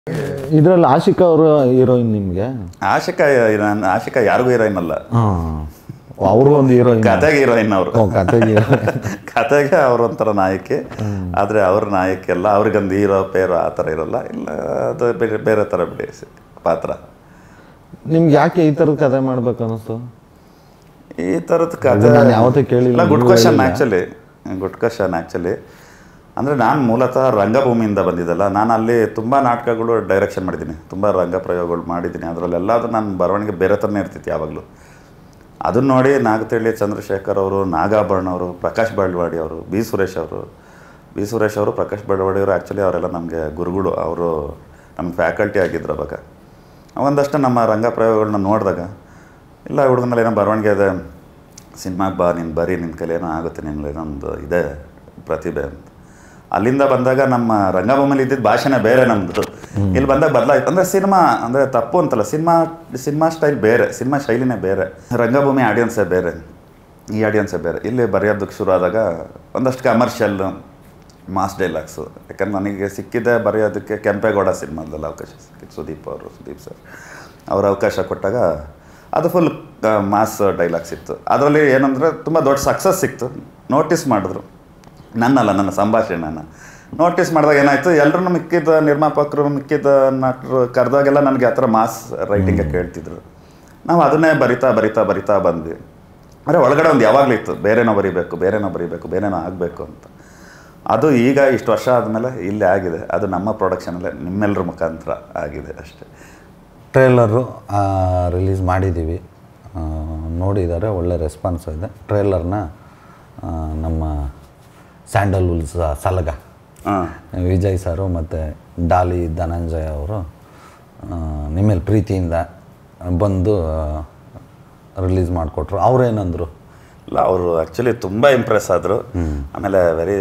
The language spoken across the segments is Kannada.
ಇದರಲ್ಲಿ ಆಶಿಕಾ ಅವರು ಹೀರೋಯಿನ್ ನಿಮಗೆ ಆಶಿಕಾ ನಾನು ಆಶಿಕಾ ಯಾರಿಗೂ ಹೀರೋಯಿನ್ ಅಲ್ಲ ಹಾಂ ಅವರು ಒಂದು ಹೀರೋಯಿನ್ ಕತೆಗೆ ಹೀರೋಯಿನ್ ಅವರು ಓ ಕತೆಗೆ ಕತೆಗೆ ಅವ್ರ ಒಂಥರ ನಾಯಕಿ ಆದರೆ ಅವ್ರ ನಾಯಕಿ ಅಲ್ಲ ಅವ್ರಿಗೊಂದು ಹೀರೋ ಪೇರು ಆ ಥರ ಇರಲ್ಲ ಇಲ್ಲ ಅದು ಬೇರೆ ಬೇರೆ ಥರ ಬಿಡಿ ಪಾತ್ರ ನಿಮ್ಗೆ ಯಾಕೆ ಈ ಥರದ ಕತೆ ಮಾಡ್ಬೇಕು ಅನ್ನಿಸ್ತು ಈ ಥರದ ಕತೆ ನಾನು ಯಾವತ್ತೂ ಕೇಳಿಲ್ಲ, ಗುಡ್ ನೀವು ಕ್ವಶನ್ ಹೇಳಿಲ್ಲ. ಆ್ಯಕ್ಚುಲಿ ಗುಡ್ ಕ್ವಶನ್ ಆ್ಯಕ್ಚುಲಿ ಅಂದರೆ ನಾನು ಮೂಲತಃ ರಂಗಭೂಮಿಯಿಂದ ಬಂದಿದ್ದಲ್ಲ ನಾನು ಅಲ್ಲಿ ತುಂಬ ನಾಟಕಗಳು ಡೈರೆಕ್ಷನ್ ಮಾಡಿದ್ದೀನಿ ತುಂಬ ರಂಗ ಪ್ರಯೋಗಗಳು ಮಾಡಿದ್ದೀನಿ ಅದರಲ್ಲೆಲ್ಲದು ನಾನು ಬರವಣಿಗೆ ಬೇರೆ ಥರನೇ ಇರ್ತಿತ್ತು ಯಾವಾಗಲೂ ಅದನ್ನ ನೋಡಿ ನಾಗತಿಳಿ ಚಂದ್ರಶೇಖರ್ ಅವರು ನಾಗಾಭರಣ ಅವರು ಪ್ರಕಾಶ್ ಬಳ್ವಾಡಿ ಅವರು ಬಿ ಸುರೇಶ್ ಅವರು ಬಿ ಸುರೇಶ್ ಅವರು ಪ್ರಕಾಶ್ ಬಳ್ವಾಡಿ ಅವರು ಆ್ಯಕ್ಚುಲಿ ಅವರೆಲ್ಲ ನಮಗೆ ಗುರುಗಳು ಅವರು ನಮ್ಗೆ ಫ್ಯಾಕಲ್ಟಿ ಆಗಿದ್ರು ಅವಾಗ ಒಂದಷ್ಟು ನಮ್ಮ ರಂಗ ಪ್ರಯೋಗಗಳನ್ನ ನೋಡಿದಾಗ ಇಲ್ಲ ಹುಡುಗನಲ್ಲಿ ಏನೋ ಬರವಣಿಗೆ ಇದೆ ಸಿನಿಮಾಗೆ ಬಾ ನೀನು ಬರೀ ನಿನ್ನ ಕೈಲಿ ಏನೋ ಆಗುತ್ತೆ ನಿನ್ನ ಏನೊಂದು ಇದೆ ಪ್ರತಿಭೆ ಅಂತ ಅಲ್ಲಿಂದ ಬಂದಾಗ ನಮ್ಮ ರಂಗಭೂಮಿಲಿ ಇದ್ದಿದ್ದು ಭಾಷೆನೇ ಬೇರೆ ನಮ್ಮದು ಇಲ್ಲಿ ಬಂದಾಗ ಬದಲಾಯ್ತು ಅಂದರೆ ಸಿನಿಮಾ ಅಂದರೆ ತಪ್ಪು ಅಂತಲ್ಲ ಸಿನಿಮಾ ಸಿನಿಮಾ ಸ್ಟೈಲ್ ಬೇರೆ ಸಿನಿಮಾ ಶೈಲಿನೇ ಬೇರೆ ರಂಗಭೂಮಿ ಆಡಿಯನ್ಸೇ ಬೇರೆ ಈ ಆಡಿಯನ್ಸೇ ಬೇರೆ ಇಲ್ಲಿ ಬರೆಯೋದಕ್ಕೆ ಶುರು ಆದಾಗ ಒಂದಷ್ಟು ಕಮರ್ಷಿಯಲ್ ಮಾಸ್ ಡೈಲಾಗ್ಸು ಯಾಕಂದ್ರೆ ನನಗೆ ಸಿಕ್ಕಿದ್ದೆ ಬರೆಯೋದಕ್ಕೆ ಕೆಂಪೇಗೌಡ ಸಿನಿಮಾದಲ್ಲಿ ಅವಕಾಶ ಸಿಕ್ಕಿತ್ತು ಸುದೀಪ್ ಅವರು ಸುದೀಪ್ ಸರ್ ಅವ್ರ ಅವಕಾಶ ಕೊಟ್ಟಾಗ ಅದು ಫುಲ್ ಮಾಸ್ ಡೈಲಾಗ್ಸ್ ಇತ್ತು ಅದರಲ್ಲಿ ಏನಂದರೆ ತುಂಬ ದೊಡ್ಡ ಸಕ್ಸಸ್ ಸಿಕ್ತು ನೋಟಿಸ್ ಮಾಡಿದ್ರು ನನ್ನಲ್ಲ ನನ್ನ ಸಂಭಾಷಣೆನ ನೋಟಿಸ್ ಮಾಡಿದಾಗ ಏನಾಯಿತು ಎಲ್ಲರೂ ಮಿಕ್ಕಿದ ನಿರ್ಮಾಪಕರು ಮಿಕ್ಕಿದ ನಟರು ಕರೆದಾಗೆಲ್ಲ ನನಗೆ ಆ ಥರ ಮಾಸ್ ರೈಟಿಂಗೆ ಕೇಳ್ತಿದ್ರು ನಾವು ಅದನ್ನೇ ಬರಿತಾ ಬರಿತಾ ಬರಿತಾ ಬಂದ್ವಿ ಅಂದರೆ ಒಳಗಡೆ ಒಂದು ಯಾವಾಗಲೂ ಇತ್ತು ಬೇರೆನೋ ಬರಿಬೇಕು ಬೇರೆನೋ ಬರಿಬೇಕು ಬೇರೆನೋ ಆಗಬೇಕು ಅಂತ ಅದು ಈಗ ಇಷ್ಟು ವರ್ಷ ಆದಮೇಲೆ ಇಲ್ಲೇ ಆಗಿದೆ ಅದು ನಮ್ಮ ಪ್ರೊಡಕ್ಷನಲ್ಲೇ ನಿಮ್ಮೆಲ್ಲರ ಮುಖಾಂತರ ಆಗಿದೆ ಅಷ್ಟೇ ಟ್ರೇಲರು ರಿಲೀಸ್ ಮಾಡಿದ್ದೀವಿ ಆ, ನೋಡಿದ್ದಾರೆ ಒಳ್ಳೆ ರೆಸ್ಪಾನ್ಸ್ ಇದೆ ಟ್ರೇಲರ್ನ ಆ, ನಮ್ಮ ಸ್ಯಾಂಡಲ್ ವುಲ್ಸ್ ಸಲಗ ಹಾಂ ವಿಜಯ್ ಸರು ಮತ್ತು ಡಾಲಿ ಧನಂಜಯ ಅವರು ಆ, ನಿಮ್ಮೇಲೆ ಪ್ರೀತಿಯಿಂದ ಬಂದು ರಿಲೀಸ್ ಮಾಡಿಕೊಟ್ರು ಅವ್ರೇನಂದರು ಇಲ್ಲ ಅವರು ಆ್ಯಕ್ಚುಲಿ ತುಂಬ ಇಂಪ್ರೆಸ್ ಆದರು ಆಮೇಲೆ ವೆರಿ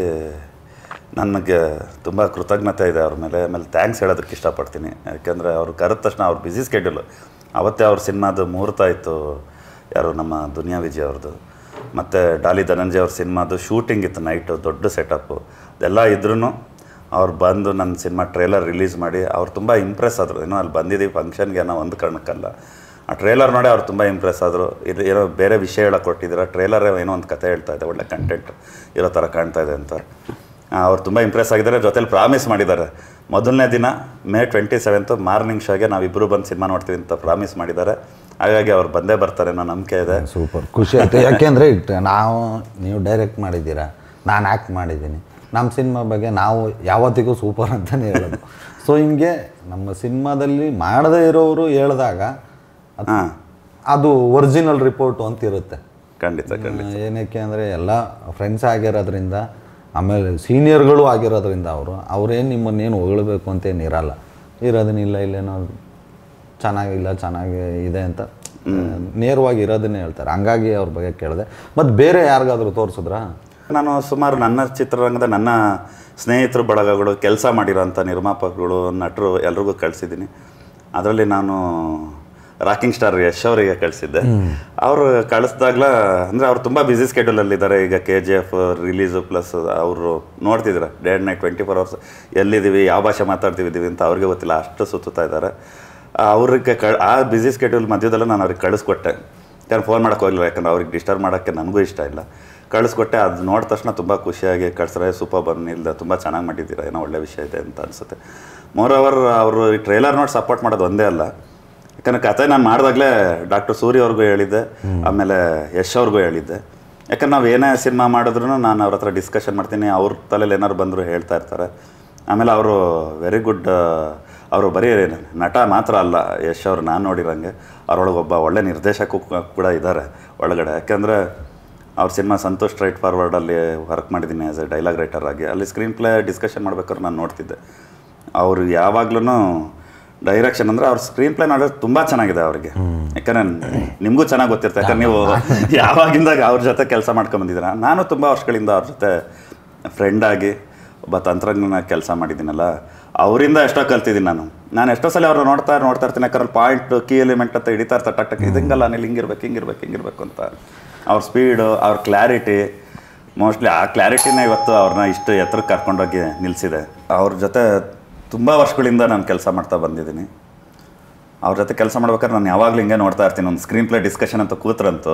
ನನಗೆ ತುಂಬ ಕೃತಜ್ಞತೆ ಇದೆ ಅವ್ರ ಮೇಲೆ ಆಮೇಲೆ ಥ್ಯಾಂಕ್ಸ್ ಹೇಳೋದಕ್ಕೆ ಇಷ್ಟಪಡ್ತೀನಿ ಯಾಕೆಂದರೆ ಅವ್ರು ಕರೆದ ತಕ್ಷಣ ಅವ್ರ ಬ್ಯುಸಿ ಸ್ಕೆಡ್ಯೂಲು ಅವತ್ತೇ ಅವ್ರ ಸಿನಿಮಾದು ಮುಹೂರ್ತ ಇತ್ತು ಯಾರು ನಮ್ಮ ದುನಿಯಾ ವಿಜಯ್ ಅವ್ರದ್ದು ಮತ್ತು ಡಾಲಿ ಧನಂಜಯ್ ಅವ್ರ ಸಿನಿಮಾದು ಶೂಟಿಂಗ್ ಇತ್ತು ನೈಟು ದೊಡ್ಡ ಸೆಟಪ್ಪು ಅದೆಲ್ಲ ಇದ್ರೂ ಅವ್ರು ಬಂದು ನನ್ನ ಸಿನಿಮಾ ಟ್ರೇಲರ್ ರಿಲೀಸ್ ಮಾಡಿ ಅವ್ರು ತುಂಬ ಇಂಪ್ರೆಸ್ ಆದರು ಏನೋ ಅಲ್ಲಿ ಬಂದಿದ್ದೀವಿ ಫಂಕ್ಷನ್ಗೆ ಏನೋ ಒಂದು ಕಾರಣಕ್ಕಲ್ಲ ಆ ಟ್ರೇಲರ್ ನೋಡಿ ಅವ್ರು ತುಂಬ ಇಂಪ್ರೆಸ್ ಆದರು ಇದು ಏನೋ ಬೇರೆ ವಿಷಯ ಹೇಳಕ್ಕೆ ಕೊಟ್ಟಿದ್ದೀರ ಟ್ರೇಲರ್ ಏನೋ ಒಂದು ಕತೆ ಹೇಳ್ತಾ ಇದೆ ಒಳ್ಳೆ ಕಂಟೆಂಟ್ ಇರೋ ಥರ ಕಾಣ್ತಾ ಇದೆ ಅಂತ ಆ, ಅವ್ರು ತುಂಬ ಇಂಪ್ರೆಸ್ ಆಗಿದ್ದಾರೆ ಜೊತೆಲಿ ಪ್ರಾಮಿಸ್ ಮಾಡಿದ್ದಾರೆ ಮೊದಲನೇ ದಿನ ಮೇ ಟ್ವೆಂಟಿ ಸೆವೆಂತು ಮಾರ್ನಿಂಗ್ ಶೋಗೆ ನಾವಿಬ್ಬರು ಬಂದು ಸಿನಿಮಾ ನೋಡ್ತೀವಿ ಅಂತ ಪ್ರಾಮಿಸ್ ಮಾಡಿದ್ದಾರೆ ಹಾಗಾಗಿ ಅವ್ರು ಬಂದೇ ಬರ್ತಾರೆ ಅನ್ನೋ ನಂಬಿಕೆ ಇದೆ ಸೂಪರ್ ಖುಷಿ ಆಯ್ತು ಯಾಕೆಂದರೆ ನಾವು ನೀವು ಡೈರೆಕ್ಟ್ ಮಾಡಿದ್ದೀರಾ ನಾನು ಆ್ಯಕ್ಟ್ ಮಾಡಿದ್ದೀನಿ ನಮ್ಮ ಸಿನಿಮಾ ಬಗ್ಗೆ ನಾವು ಯಾವತ್ತಿಗೂ ಸೂಪರ್ ಅಂತಲೇ ಹೇಳೋದು ಸೊ ಹಿಂಗೆ ನಮ್ಮ ಸಿನಿಮಾದಲ್ಲಿ ಮಾಡದೇ ಇರೋರು ಹೇಳಿದಾಗ ಅದ್- ಹಾಂ ಅದು ಒರಿಜಿನಲ್ ರಿಪೋರ್ಟು ಅಂತ ಇರುತ್ತೆ ಖಂಡಿತ ಖಂಡಿತ ಏನಕ್ಕೆ ಅಂದರೆ ಎಲ್ಲ ಫ್ರೆಂಡ್ಸ್ ಆಗಿರೋದ್ರಿಂದ ಆಮೇಲೆ ಸೀನಿಯರ್ಗಳು ಆಗಿರೋದ್ರಿಂದ ಅವರು ಅವ್ರೇನು ನಿಮ್ಮನ್ನೇನು ಹೊಗಳಬೇಕು ಅಂತೇನು ಇರಲ್ಲ ಇರೋದನ್ನಿಲ್ಲ ಇಲ್ಲೇನೋ ಚೆನ್ನಾಗಿಲ್ಲ ಚೆನ್ನಾಗಿ ಇದೆ ಅಂತ ನೇರವಾಗಿ ಇರೋದನ್ನೇ ಹೇಳ್ತಾರೆ ಹಂಗಾಗಿ ಅವ್ರ ಬಗ್ಗೆ ಕೇಳಿದೆ ಮತ್ತು ಬೇರೆ ಯಾರಿಗಾದ್ರೂ ತೋರಿಸಿದ್ರಾ ನಾನು ಸುಮಾರು ನನ್ನ ಚಿತ್ರರಂಗದ ನನ್ನ ಸ್ನೇಹಿತರು ಬಳಗಗಳು ಕೆಲಸ ಮಾಡಿರೋಂಥ ನಿರ್ಮಾಪಕಗಳು ನಟರು ಎಲ್ರಿಗೂ ಕಳಿಸಿದ್ದೀನಿ ಅದರಲ್ಲಿ ನಾನು ರಾಕಿಂಗ್ ಸ್ಟಾರ್ ಯಶ್ ಅವರಿಗೆ ಕಳಿಸಿದ್ದೆ ಅವರು ಕಳಿಸ್ದಾಗ್ಲ ಅಂದರೆ ಅವ್ರು ತುಂಬ ಬ್ಯುಸಿ ಸ್ಕೆಡ್ಯೂಲಲ್ಲಿದ್ದಾರೆ ಈಗ K G F release plus ಅವರು ನೋಡ್ತಿದ್ದಾರೆ day and night twenty four hours ಎಲ್ಲಿದ್ದೀವಿ ಯಾವ ಭಾಷೆ ಮಾತಾಡ್ತಿದ್ದೀವಿ ಅಂತ ಅವ್ರಿಗೆ ಗೊತ್ತಿಲ್ಲ ಅಷ್ಟು ಸುತ್ತುತ್ತಾ ಇದ್ದಾರೆ ಅವ್ರಿಗೆ ಕ ಆ ಬ್ಯುಸಿ ಸ್ಕೆಡ್ಯೂಲ್ ಮಧ್ಯದಲ್ಲೇ ನಾನು ಅವ್ರಿಗೆ ಕಳಿಸ್ಕೊಟ್ಟೆ ಯಾರು ಫೋನ್ ಮಾಡೋಕೆ ಹೋಗಿಲ್ಲ ಯಾಕಂದ್ರೆ ಅವ್ರಿಗೆ ಡಿಸ್ಟರ್ಬ್ ಮಾಡೋಕ್ಕೆ ನನಗೂ ಇಷ್ಟ ಇಲ್ಲ ಕಳಿಸ್ಕೊಟ್ಟೆ ಅದು ನೋಡಿದ ತಕ್ಷಣ ತುಂಬ ಖುಷಿಯಾಗಿ ಕಳ್ಸಿದ್ರೆ ಸೂಪರ್ ಬರ್ನಿಲ್ದ ತುಂಬ ಚೆನ್ನಾಗಿ ಮಾಡಿದ್ದೀರಾ ಏನೋ ಒಳ್ಳೆ ವಿಷಯ ಇದೆ ಅಂತ ಅನಿಸುತ್ತೆ ಮೋರ್ ಓವರ್ ಅವರು ಈ ಟ್ರೈಲರ್ ನೋಡಿ ಸಪೋರ್ಟ್ ಮಾಡೋದು ಒಂದೇ ಅಲ್ಲ ಯಾಕಂದ್ರೆ ಕತೆ ನಾನು ಮಾಡಿದಾಗಲೇ ಡಾಕ್ಟರ್ ಸೂರ್ಯ ಅವ್ರಿಗೂ ಹೇಳಿದ್ದೆ ಆಮೇಲೆ ಯಶ್ ಅವ್ರಿಗೂ ಹೇಳಿದ್ದೆ ಯಾಕಂದ್ರೆ ನಾವು ಏನೇ ಸಿನಿಮಾ ಮಾಡಿದ್ರು ನಾನು ಅವ್ರ ಹತ್ರ ಡಿಸ್ಕಷನ್ ಮಾಡ್ತೀನಿ ಅವ್ರ ತಲೆಯಲ್ಲಿ ಏನಾರು ಬಂದರೂ ಹೇಳ್ತಾ ಇರ್ತಾರೆ ಆಮೇಲೆ ಅವರು ವೆರಿ ಗುಡ್ ಅವರು ಬರೀ ನಟ ಮಾತ್ರ ಅಲ್ಲ ಯಶ್ ಅವರು ನಾನು ನೋಡಿರಂಗೆ ಅವರೊಳಗೆ ಒಬ್ಬ ಒಳ್ಳೆ ನಿರ್ದೇಶಕರು ಕೂಡ ಇದ್ದಾರೆ ಒಳಗಡೆ ಯಾಕೆಂದರೆ ಅವ್ರ ಸಿನಿಮಾ ಸಂತೋಷ್ ಸ್ಟ್ರೈಟ್ ಫಾರ್ವರ್ಡಲ್ಲಿ ವರ್ಕ್ ಮಾಡಿದ್ದೀನಿ ಆ್ಯಸ್ ಎ ಡೈಲಾಗ್ ರೈಟರ್ ಆಗಿ ಅಲ್ಲಿ ಸ್ಕ್ರೀನ್ ಪ್ಲೇ ಡಿಸ್ಕಷನ್ ಮಾಡ್ಬೇಕಾದ್ರೆ ನಾನು ನೋಡ್ತಿದ್ದೆ ಅವರು ಯಾವಾಗ್ಲೂ ಡೈರೆಕ್ಷನ್ ಅಂದರೆ ಅವ್ರ ಸ್ಕ್ರೀನ್ ಪ್ಲೇ ನೋಡೋದು ತುಂಬ ಚೆನ್ನಾಗಿದೆ ಅವ್ರಿಗೆ ಯಾಕಂದ್ರೆ ನಿಮಗೂ ಚೆನ್ನಾಗಿ ಗೊತ್ತಿರುತ್ತೆ ಯಾಕಂದ್ರೆ ನೀವು ಯಾವಾಗಿಂದಾಗ ಅವ್ರ ಜೊತೆ ಕೆಲಸ ಮಾಡ್ಕೊಂಬಂದಿದ್ದೀರ ನಾನು ತುಂಬ ವರ್ಷಗಳಿಂದ ಅವ್ರ ಜೊತೆ ಫ್ರೆಂಡ್ ಆಗಿ ಒಬ್ಬ ತಂತ್ರಜ್ಞನ ಕೆಲಸ ಮಾಡಿದ್ದೀನಲ್ಲ ಅವರಿಂದ ಎಷ್ಟೋ ಕಲ್ತಿದ್ದೀನಿ ನಾನು ನಾನು ಎಷ್ಟೋ ಸಲ ಅವ್ರು ನೋಡ್ತಾ ನೋಡ್ತಾ ಇರ್ತೀನಿ ಯಾಕಂದ್ರೆ ಪಾಯಿಂಟ್ ಕೀ ಎಲಿಮೆಂಟ್ ಅಂತ ಹಿಡಿತಾ ಇರ್ತಾರೆ ಟಕ್ ಟಕ್ ಇದಂಗಲ್ಲ ನೀನು ಹಿಂಗಿರ್ಬೇಕು ಹಿಂಗಿರ್ಬೇಕು ಹಿಂಗಿರ್ಬೇಕು ಅಂತ ಅವ್ರ ಸ್ಪೀಡು ಅವ್ರ ಕ್ಲಾರಿಟಿ ಮೋಸ್ಟ್ಲಿ ಆ ಕ್ಲಾರಿಟಿನೇ ಇವತ್ತು ಅವ್ರನ್ನ ಇಷ್ಟು ಎತ್ತರಕ್ಕೆ ಕರ್ಕೊಂಡೋಗಿ ನಿಲ್ಲಿಸಿದೆ ಅವ್ರ ಜೊತೆ ತುಂಬ ವರ್ಷಗಳಿಂದ ನಾನು ಕೆಲಸ ಮಾಡ್ತಾ ಬಂದಿದ್ದೀನಿ ಅವ್ರ ಜೊತೆ ಕೆಲಸ ಮಾಡ್ಬೇಕಾದ್ರೆ ನಾನು ಯಾವಾಗಲೂ ಹಿಂಗೆ ನೋಡ್ತಾ ಇರ್ತೀನಿ ಒಂದು ಸ್ಕ್ರೀನ್ ಪ್ಲೇ ಡಿಸ್ಕಷನ್ ಅಂತ ಕೂತ್ರಂತೂ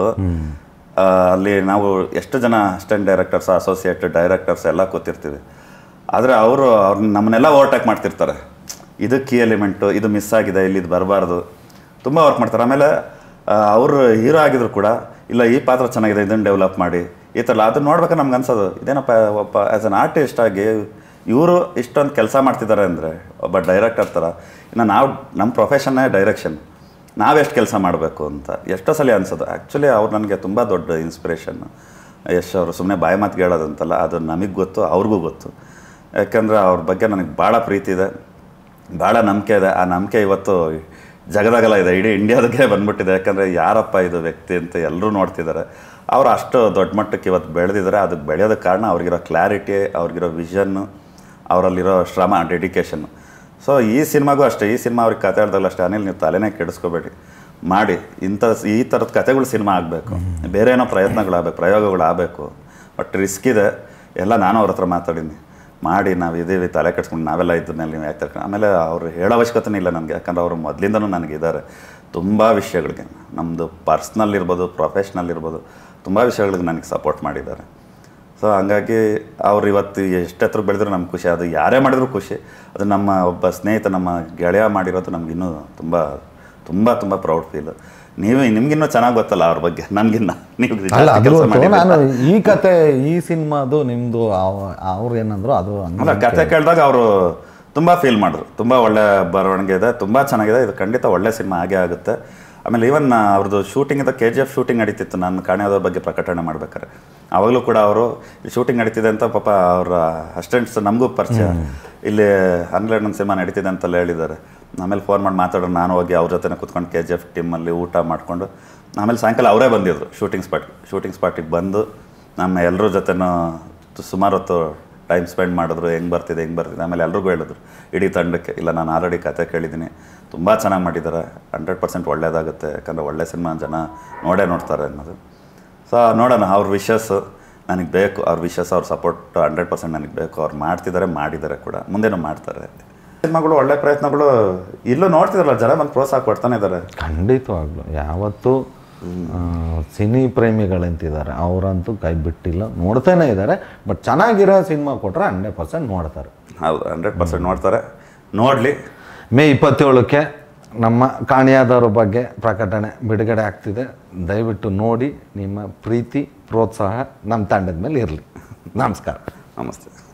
ಆ, ಅಲ್ಲಿ ನಾವು ಎಷ್ಟು ಜನ ಅಸಿಸ್ಟೆಂಟ್ ಡೈರೆಕ್ಟರ್ಸ್ ಅಸೋಸಿಯೇಟ್ ಡೈರೆಕ್ಟರ್ಸ್ ಎಲ್ಲ ಕೂತಿರ್ತೀವಿ ಆದರೆ ಅವರು ಅವ್ರು ನಮ್ಮನ್ನೆಲ್ಲ ಓವರ್ಟೇಕ್ ಮಾಡ್ತಿರ್ತಾರೆ ಇದು ಕೀ ಎಲಿಮೆಂಟು ಇದು ಮಿಸ್ ಆಗಿದೆ ಇಲ್ಲಿ ಇದು ಬರಬಾರ್ದು ತುಂಬ ವರ್ಕ್ ಮಾಡ್ತಾರೆ ಆಮೇಲೆ ಅವರು ಹೀರೋ ಆಗಿದ್ರು ಕೂಡ ಇಲ್ಲ ಈ ಪಾತ್ರ ಚೆನ್ನಾಗಿದೆ ಇದನ್ನು ಡೆವಲಪ್ ಮಾಡಿ ಈ ಥರ ಅದನ್ನ ನೋಡ್ಬೇಕಾದ್ರೆ ನಮ್ಗೆ ಅನ್ಸೋದು ಇದೇನಪ್ಪ ಒಬ್ಬ ಆ್ಯಸ್ ಅನ್ ಆರ್ಟಿಸ್ಟ್ ಆಗಿ ಇವರು ಇಷ್ಟೊಂದು ಕೆಲಸ ಮಾಡ್ತಿದ್ದಾರೆ ಅಂದರೆ ಒಬ್ಬ ಡೈರೆಕ್ಟರ್ ಥರ ಇನ್ನು ನಾವು ನಮ್ಮ ಪ್ರೊಫೆಷನ್ನೇ ಡೈರೆಕ್ಷನ್ ನಾವೆಷ್ಟು ಕೆಲಸ ಮಾಡಬೇಕು ಅಂತ ಎಷ್ಟೋ ಸಲ ಅನ್ಸೋದು ಆ್ಯಕ್ಚುಲಿ ಅವ್ರು ನನಗೆ ತುಂಬ ದೊಡ್ಡ ಇನ್ಸ್ಪಿರೇಷನ್ ಯಶ್ ಅವರು ಸುಮ್ಮನೆ ಬಾಯಿ ಮಾತಿಗೆ ಹೇಳೋದಂತಲ್ಲ ಅದು ನಮಗೆ ಗೊತ್ತು ಅವ್ರಿಗೂ ಗೊತ್ತು ಯಾಕಂದರೆ ಅವ್ರ ಬಗ್ಗೆ ನನಗೆ ಭಾಳ ಪ್ರೀತಿ ಇದೆ ಭಾಳ ನಂಬಿಕೆ ಇದೆ ಆ ನಂಬಿಕೆ ಇವತ್ತು ಜಗದಾಗಲ್ಲ ಇದೆ ಇಡೀ ಇಂಡಿಯಾದಾಗೆ ಬಂದ್ಬಿಟ್ಟಿದೆ ಯಾಕಂದರೆ ಯಾರಪ್ಪ ಇದು ವ್ಯಕ್ತಿ ಅಂತ ಎಲ್ಲರೂ ನೋಡ್ತಿದ್ದಾರೆ ಅವ್ರು ಅಷ್ಟು ದೊಡ್ಡ ಮಟ್ಟಕ್ಕೆ ಇವತ್ತು ಬೆಳೆದಿದ್ದಾರೆ ಅದಕ್ಕೆ ಬೆಳೆಯೋದಕ್ಕೆ ಕಾರಣ ಅವ್ರಿಗಿರೋ ಕ್ಲಾರಿಟಿ ಅವ್ರಿಗಿರೋ ವಿಷನ್ನು ಅವರಲ್ಲಿರೋ ಶ್ರಮ ಡೆಡಿಕೇಶನ್ನು ಸೊ ಈ ಸಿನಿಮಾಗೂ ಅಷ್ಟೇ ಈ ಸಿನಿಮಾ ಅವ್ರಿಗೆ ಕತೆ ಹೇಳ್ದಾಗಲೂ ಅಷ್ಟೇ ಅನಿಲ್ ನೀವು ತಲೆನೇ ಕೆಡಿಸ್ಕೋಬೇಡಿ ಮಾಡಿ ಇಂಥ ಈ ಥರದ ಕತೆಗಳು ಸಿನಿಮಾ ಆಗಬೇಕು ಬೇರೆ ಏನೋ ಪ್ರಯತ್ನಗಳಾಗಬೇಕು ಪ್ರಯೋಗಗಳಾಗಬೇಕು ಬಟ್ ರಿಸ್ಕ್ ಇದೆ ಎಲ್ಲ ನಾನು ಅವ್ರ ಹತ್ರ ಮಾತಾಡೀನಿ ಮಾಡಿ ನಾವು ಇದೀವಿ ತಲೆ ಕೆಡ್ಸ್ಕೊಂಡು ನಾವೆಲ್ಲ ಇದ್ದನ್ನೆಲ್ಲ ನೀವು ಯಾಕೆ ತರ್ಕೊಂಡು ಆಮೇಲೆ ಅವ್ರು ಹೇಳೋ ಅವಶ್ಯಕತೆನೇ ಇಲ್ಲ ನನಗೆ ಯಾಕಂದ್ರೆ ಅವರು ಮೊದಲಿಂದನೂ ನನಗಿದ್ದಾರೆ ತುಂಬ ವಿಷಯಗಳಿಗೆ ನಮ್ಮದು ಪರ್ಸ್ನಲ್ ಇರ್ಬೋದು ಪ್ರೊಫೆಷ್ನಲ್ ಇರ್ಬೋದು ತುಂಬ ವಿಷಯಗಳಿಗೆ ನನಗೆ ಸಪೋರ್ಟ್ ಮಾಡಿದ್ದಾರೆ ಸೊ ಹಂಗಾಗಿ ಅವ್ರು ಇವತ್ತು ಎಷ್ಟು ಹತ್ರ ಬೆಳೆದ್ರು ನಮ್ಗೆ ಖುಷಿ ಅದು ಯಾರೇ ಮಾಡಿದ್ರು ಖುಷಿ ಅದು ನಮ್ಮ ಒಬ್ಬ ಸ್ನೇಹಿತ ನಮ್ಮ ಗೆಳೆಯ ಮಾಡಿರೋದು ನಮಗಿನ್ನೂ ತುಂಬ ತುಂಬ ತುಂಬ ಪ್ರೌಡ್ ಫೀಲ್ ನೀವು ನಿಮ್ಗಿನ್ನೂ ಚೆನ್ನಾಗಿ ಗೊತ್ತಲ್ಲ ಅವ್ರ ಬಗ್ಗೆ ನನಗಿನ್ನ ನೀವು ಅಲ್ಲ ಜಾಸ್ತಿ ಅದು ಕೆಲಸ ಗೊತ್ತು. ಮಾಡಿದ್ದೀರ. ನಾನು ಈ ಕತೆ ಈ ಸಿನಿಮಾದು ನಿಮ್ಮದು ಅವ್ರು ಏನಂದ್ರು ಅದು ಹಂಗೆ ಅಲ್ಲ ಕತೆ ಕೇಳಿದಾಗ ಅವರು ತುಂಬ ಫೀಲ್ ಮಾಡಿದ್ರು ತುಂಬ ಒಳ್ಳೆ ಬರವಣಿಗೆ ಇದೆ ತುಂಬ ಚೆನ್ನಾಗಿದೆ ಇದು ಖಂಡಿತ ಒಳ್ಳೆ ಸಿನಿಮಾ ಆಗೇ ಆಗುತ್ತೆ ಆಮೇಲೆ ಈವನ್ ಅವ್ರದ್ದು ಶೂಟಿಂಗ್ ಇದೆ ಕೆ ಜಿ ಎಫ್ ಶೂಟಿಂಗ್ ನಡೀತಿತ್ತು ನಾನು ಕಾಣೆಯೋದ್ರ ಬಗ್ಗೆ ಪ್ರಕಟಣೆ ಮಾಡ್ಬೇಕಾರೆ ಆವಾಗಲೂ ಕೂಡ ಅವರು ಶೂಟಿಂಗ್ ನಡೀತಿದೆ ಅಂತ ಪಾಪ ಅವರ ಅಸಿಸ್ಟೆಂಟ್ಸ್ ನಮಗೂ ಪರಿಚಯ ಇಲ್ಲಿ ಹನ್ನೆರಡು ನನ್ನ ಸಿನಿಮಾ ನಡೀತಿದೆ ಅಂತೆಲ್ಲ ಹೇಳಿದ್ದಾರೆ ಆಮೇಲೆ ಫೋನ್ ಮಾಡಿ ಮಾತಾಡೋರು ನಾನು ಹೋಗಿ ಅವ್ರ ಜೊತೆ ಕೂತ್ಕೊಂಡು ಕೆ ಜಿ ಎಫ್ ಟೀಮಲ್ಲಿ ಊಟ ಮಾಡಿಕೊಂಡು ಆಮೇಲೆ ಸಾಯಂಕಾಲ ಅವರೇ ಬಂದಿದ್ರು ಶೂಟಿಂಗ್ ಸ್ಪಾಟ್ ಶೂಟಿಂಗ್ ಸ್ಪಾಟಿಗೆ ಬಂದು ನಮ್ಮ ಎಲ್ಲರ ಜೊತೆನೂ ಸುಮಾರು ಹೊತ್ತು ಟೈಮ್ ಸ್ಪೆಂಡ್ ಮಾಡಿದ್ರು ಹೆಂಗೆ ಬರ್ತಿದೆ ಹೆಂಗೆ ಬರ್ತಿದೆ ಆಮೇಲೆ ಎಲ್ರಿಗೂ ಹೇಳಿದ್ರು ಇಡೀ ತಂಡಕ್ಕೆ ಇಲ್ಲ ನಾನು ಆಲ್ರೆಡಿ ಕತೆ ಕೇಳಿದ್ದೀನಿ ತುಂಬ ಚೆನ್ನಾಗಿ ಮಾಡಿದ್ದಾರೆ ಹಂಡ್ರೆಡ್ ಪರ್ಸೆಂಟ್ ಒಳ್ಳೇದಾಗುತ್ತೆ ಯಾಕಂದರೆ ಒಳ್ಳೆ ಸಿನಿಮಾ ಜನ ನೋಡೇ ನೋಡ್ತಾರೆ ಅನ್ನೋದು ಸೊ ನೋಡೋಣ ಅವ್ರ ವಿಶಸ್ಸು ನನಗೆ ಬೇಕು ಅವ್ರ ವಿಶಸ್ ಅವ್ರ ಸಪೋರ್ಟ್ ಹಂಡ್ರೆಡ್ ಪರ್ಸೆಂಟ್ ನನಗೆ ಬೇಕು ಅವ್ರು ಮಾಡ್ತಿದ್ದಾರೆ ಮಾಡಿದ್ದಾರೆ ಕೂಡ ಮುಂದೆನೂ ಮಾಡ್ತಾರೆ ಸಿನಿಮಾಗಳು ಒಳ್ಳೆ ಪ್ರಯತ್ನಗಳು ಇಲ್ಲೂ ನೋಡ್ತಿದಾರಲ್ಲ ಜನ ಬಂದು ಪ್ರೋತ್ಸಾಹ ಕೊಡ್ತಾನೆ ಇದ್ದಾರೆ ಖಂಡಿತವಾಗ್ಲು ಯಾವತ್ತೂ ಆ, ಸಿನಿ ಪ್ರೇಮಿಗಳಂತಿದ್ದಾರೆ ಅವರಂತೂ ಕೈ ಬಿಟ್ಟಿಲ್ಲ ನೋಡ್ತಾನೆ ಇದ್ದಾರೆ ಬಟ್ ಚೆನ್ನಾಗಿರೋ ಸಿನಿಮಾ ಕೊಟ್ಟರೆ ಹಂಡ್ರೆಡ್ ಪರ್ಸೆಂಟ್ ನೋಡ್ತಾರೆ ಹೌದು ಹಂಡ್ರೆಡ್ ಪರ್ಸೆಂಟ್ ನೋಡ್ತಾರೆ ನೋಡಲಿ ಮೇ ಇಪ್ಪತ್ತೇಳಕ್ಕೆ ನಮ್ಮ ಕಾಣಿಯಾದವ್ರ ಬಗ್ಗೆ ಪ್ರಕಟಣೆ ಬಿಡುಗಡೆ ಆಗ್ತಿದೆ ದಯವಿಟ್ಟು ನೋಡಿ ನಿಮ್ಮ ಪ್ರೀತಿ ಪ್ರೋತ್ಸಾಹ ನಮ್ಮ ತಂಡದ ಮೇಲೆ ಇರಲಿ ನಮಸ್ಕಾರ ನಮಸ್ತೆ